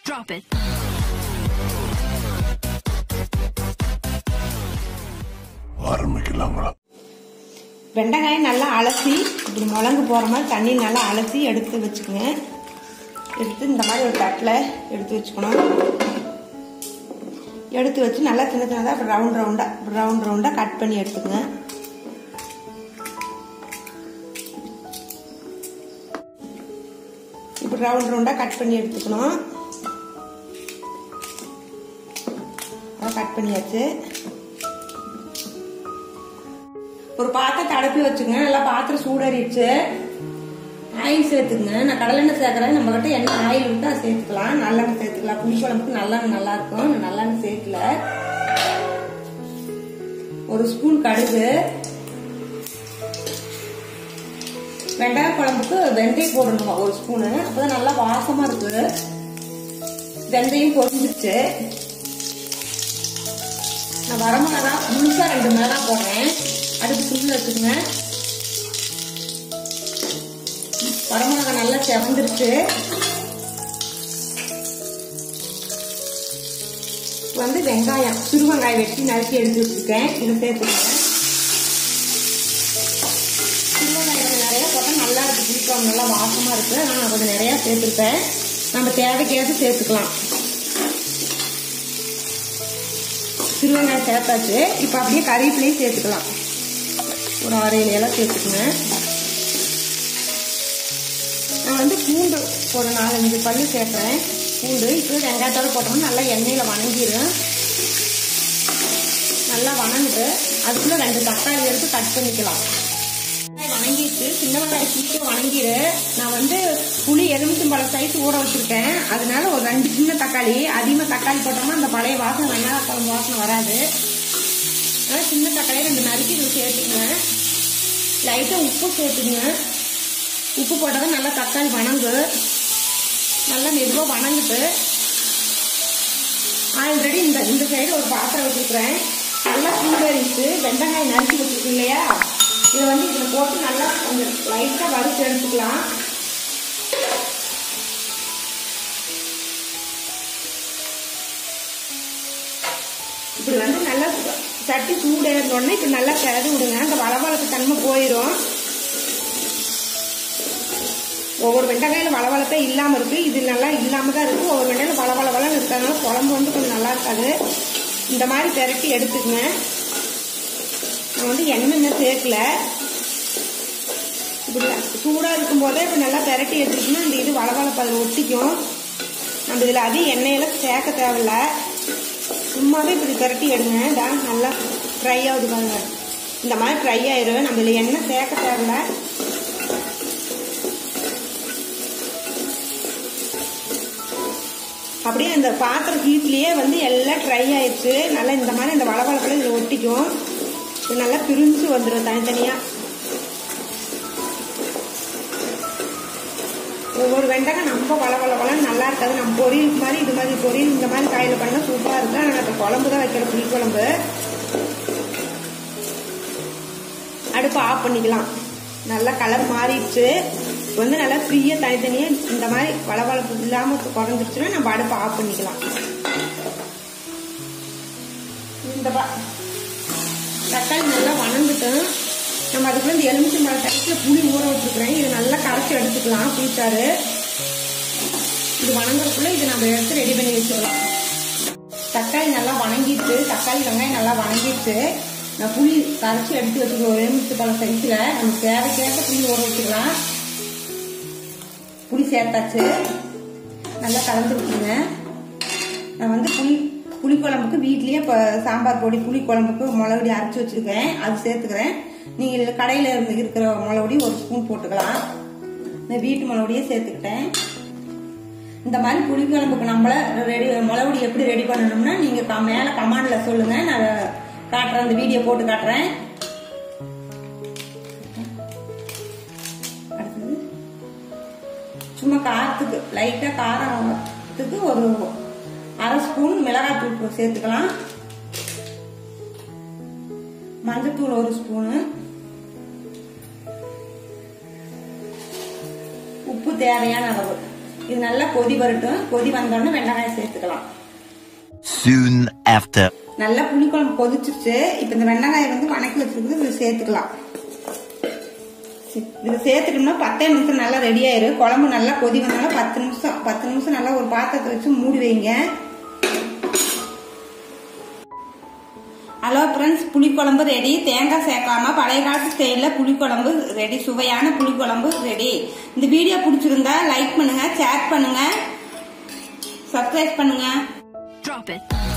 Drop it. ஆரம்பிக்கலாங்களா வெண்டைக்காயை நல்லா அலசி இப்படி முழங்கு போகிற மாதிரி தண்ணி நல்லா அலசி எடுத்து வச்சுக்கோங்க எடுத்து இந்த மாதிரி ஒரு தட்டில் எடுத்து வச்சுக்கணும் எடுத்து வச்சு நல்லா சின்ன சின்னதாக இப்படி ரவுண்ட் ரவுண்டாக இப்படி ரவுண்ட் ரவுண்டாக கட் பண்ணி எடுத்துக்கங்க இப்படி ரவுண்ட் ரவுண்டாக கட் பண்ணி எடுத்துக்கணும் அதை கட் பண்ணியாச்சு ஒரு பாத்திரத்தை அடுப்பி வச்சுங்க நல்லா பாத்திரம் சூடறிடுச்சு ஆயில் சேர்த்துக்குங்க நான் கடலெண்ணெய் சேர்க்கறேன் நம்ம கிட்ட என்ன ஆயில் விட்டு அதை சேர்த்துக்கலாம் நல்லெண்ணெய் சேர்த்துக்கலாம் புளி குழம்புக்கு நல்லெண்ணெய் நல்லா இருக்கும் நான் நல்லெண்ணெய் சேர்க்கல ஒரு ஸ்பூன் கடுகு வெங்காய குழம்புக்கு வெந்தயம் போடணும் ஒரு ஸ்பூனு அப்பதான் நல்லா வாசமா இருக்கு வெந்தயம் பொரிஞ்சிருச்சு நான் வரமிளகா முழுசா ரெண்டு மிளகா போடுறேன் அடுப்பு சிம்ல வச்சுக்கோங்க வரமிளகா நல்லா செவந்துருச்சு வந்து வெங்காயம் சிறு வெங்காயம் வெட்டி நறுக்கி எடுத்து வச்சிருக்கேன் இதை சேர்த்துக்கோங்க சிறு வெங்காயம் கொஞ்சம் நிறைய போட்டால் நல்லா இருக்கு புளிக்குழம்பு நல்லா வாசமா இருக்கு ஆனால் நான் கொஞ்சம் நிறைய சேர்த்துருக்கேன் நம்ம தேவைக்கேற்ற சேர்த்துக்கலாம் சிறு வெங்காயம் சேர்த்தாச்சு இப்போ அப்படியே கறிவேப்பிலையும் சேர்த்துக்கலாம் ஒரு ஆறு ஏழு இலை சேர்த்துக்குங்க நான் வந்து பூண்டு ஒரு நாலஞ்சு பல்லு சேர்க்குறேன் பூண்டு இப்போ வெங்காயத்தோட போட்டோம்னா நல்லா எண்ணெயில் வணங்கிடும் நல்லா வணங்கிட்டு அதுக்குள்ளே ரெண்டு தக்காளி எடுத்து கட் பண்ணிக்கலாம் வெங்காயம் வணங்கிட்டு சின்ன வெங்காயம் சீக்கிரம் வணங்கிடு நான் வந்து புளி எலுமிச்சம்பழம் சைஸ் ஊற வச்சிருக்கேன் அதனால ஒரு ரெண்டு சின்ன தக்காளி அதிகமாக தக்காளி போட்டோம்னா அந்த பழைய வாசனை வெங்காய குழம்பு வாசனை வராது அதனால சின்ன தக்காளியை ரெண்டு நறுக்கி இது சேர்த்துக்குங்க லைட்டாக உப்பு சேர்த்துக்குங்க உப்பு போட்டால் தான் நல்லா தக்காளி வணங்கு நல்லா மெதுவாக வணங்கிட்டு ஆல்ரெடி இந்த இந்த சைடு ஒரு பாத்திரம் வச்சுருக்கிறேன் நல்லா சூடரிச்சு வெங்காயம் நறுக்கி வச்சுருக்கு இல்லையா இதை வந்து இதில் போட்டு நல்லா கொஞ்சம் லைட்டாக வறுத்து எடுத்துக்கலாம் இப்படி வந்து நல்லா சட்டி சூடேறினோடனே இப்படி நல்லா கிளறி விடுங்க அந்த வளவளப்பு தன்மை போயிடும் ஒவ்வொரு வெண்டைக்காயில வளவளப்பே இல்லாமல் இருக்கு இது நல்லா இல்லாமல் தான் இருக்கு ஒவ்வொரு வெண்டையில வளவளவளன்னு இருக்கிறதுனால குழம்பு வந்து கொஞ்சம் நல்லா இருக்காது இந்த மாதிரி திரட்டி எடுத்துக்கங்க நான் வந்து எண்ணெய் சேர்க்கல இப்படி சூடாக இருக்கும் போதே இப்போ நல்லா திரட்டி எடுத்துக்கிட்டோம்னா இந்த இது வளவளப்பு அதில் ஒட்டிக்கும் நம்ம இதில் அதிகம் எண்ணெயெல்லாம் சேர்க்க தேவையில்ல சும்மாவே இப்படி திரட்டி எடுங்க இதான் நல்லா ட்ரை ஆகுது பாருங்க இந்த மாதிரி ட்ரை ஆயிரும் நம்ம இதில் எண்ணெய் சேர்க்க தேவையில்ல அப்படியே அந்த பாத்திரம் ஹீட்லேயே வந்து எல்லாம் ட்ரை ஆயிடுச்சு நல்லா இந்த மாதிரி இந்த வளவளப்பில் இதில் ஒட்டிக்கும் இது நல்லா பிரிஞ்சு வந்துடும் தனித்தனியாக ஒவ்வொரு வெண்டைக்காய் நம்ம வளவளவளன்னு நல்லா இருக்காது நம்ம பொரியல் மாதிரி இது மாதிரி பொரியல் இந்த மாதிரி காயில் பண்ணால் சூப்பராக இருக்கு ஆனால் இப்போ குழம்பு தான் வைக்கிற புளி குழம்பு அடுப்பு ஆஃப் பண்ணிக்கலாம் நல்லா கலர் மாறிடுச்சு வந்து நல்லா ஃப்ரீயாக தனித்தனியாக இந்த மாதிரி வளவளப்பு இல்லாமல் குறைஞ்சிருச்சுன்னா நம்ம அடுப்பு ஆஃப் பண்ணிக்கலாம் இந்த பா தக்காளி நல்லா வணந்துட்டோம் நம்ம அதுக்குள்ள இந்த எலுமிச்சம்பழ டைப்பில் புளி ஊற வச்சுருக்கிறேன் இது நல்லா கரைச்சி எடுத்துக்கலாம் புளிச்சாறு இது வணங்குறதுக்குள்ள இது நம்ம எடுத்து ரெடி பண்ணி வச்சுக்கலாம் தக்காளி நல்லா வணங்கிடுச்சு தக்காளி வெங்காயம் நல்லா வணங்கிடுச்சு நான் புளி கரைச்சி எடுத்து வச்சுருக்கோம் ஒரு எலுமிச்சை பழம் சைஸில் நம்ம தேவைக்கேற்ற புளி ஊற வச்சுக்கலாம் புளி சேர்த்தாச்சு நல்லா கலந்து விட்டுருங்க நான் வந்து புளி புளி குழம்புக்கு வீட்லயே இப்போ சாம்பார் பொடி புளி குழம்புக்கு மிளகுடி அரைச்சி வச்சிருக்கேன் அது சேர்த்துக்கிறேன் நீங்கள் கடையில் இருந்து இருக்கிற மிளகுடி ஒரு ஸ்பூன் போட்டுக்கலாம் இந்த வீட்டு மிளகுடியே சேர்த்துக்கிட்டேன் இந்த மாதிரி புளி குழம்புக்கு நம்மள ரெடி மிளகுடி எப்படி ரெடி பண்ணணும்னா நீங்கள் மேலே கமாண்டில் சொல்லுங்கள் நான் காட்டுறேன் அந்த வீடியோ போட்டு காட்டுறேன் அடுத்தது சும்மா காரத்துக்கு லைட்டாக காரத்துக்கு ஒரு அரை ஸ்பூன் மிளகாத்தூள் சேர்த்துக்கலாம் மஞ்சத்தூள் ஒரு ஸ்பூனு உப்பு தேவையான அளவு இது நல்லா கொதி வரட்டும் கொதி வந்தோடனே வெண்டைக்காய் சேர்த்துக்கலாம் Soon after. நல்லா புளிக்குழம்பு கொதிச்சிருச்சு இப்போ இந்த வெண்டைக்காயை வந்து வணக்கி வச்சிருக்குது இதை சேர்த்துக்கலாம் இதை சேர்த்துட்டோம்னா பத்தே நிமிஷம் நல்லா ரெடி ஆயிரும் குழம்பு நல்லா கொதி வந்தாலும் பத்து நிமிஷம் பத்து நிமிஷம் நல்லா ஒரு பாத்திரத்தை வச்சு மூடி வைங்க ஹலோ ஃப்ரெண்ட்ஸ் புளிக்குழம்பு ரெடி தேங்காய் சேர்க்காம பழைய காலத்து ஸ்டைலில் புளிக்குழம்பு ரெடி சுவையான புளிக்குழம்பு ரெடி இந்த வீடியோ பிடிச்சிருந்தா லைக் பண்ணுங்க ஷேர் பண்ணுங்க சப்ஸ்கிரைப் பண்ணுங்க Drop it.